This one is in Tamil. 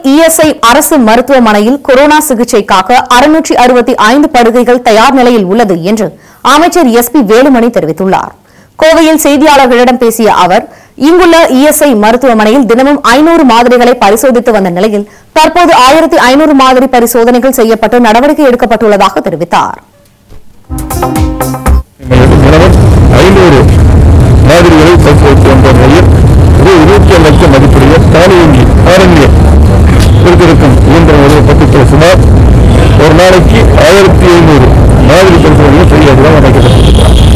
இஎஸ்ஐ அரசு மருத்துவமனையில் கொரோனா சிகிச்சைக்காக அறுநூற்றி அறுபத்தி ஐந்து படுக்கைகள் தயார் நிலையில் உள்ளது என்று அமைச்சர் எஸ் பி வேலுமணி தெரிவித்துள்ளார் கோவையில் செய்தியாளர்களிடம் பேசிய அவர் இங்குள்ள இஎஸ்ஐ மருத்துவமனையில் தினமும் ஐநூறு மாதிரிகளை பரிசோதித்து வந்த நிலையில் தற்போது ஆயிரத்தி ஐநூறு மாதிரி பரிசோதனைகள் செய்யப்பட்டு நடவடிக்கை எடுக்கப்பட்டுள்ளதாக தெரிவித்தார் தினமும் ஐநூறு மாதிரிகளை பரிசோதித்து வந்த நிலையில் ரூ இருபத்தி ஏழு லட்சம் மதிப்புடைய தானியங்கி ஆரண்ய கொடுத்திருக்கும் இயந்திரம் நிறுவப்பட்டு சுமார் ஒரு நாளைக்கு ஆயிரத்தி ஐநூறு மாதிரி பரிசோதனைகள் செய்ய அமைக்கப்பட்டிருக்கிறார்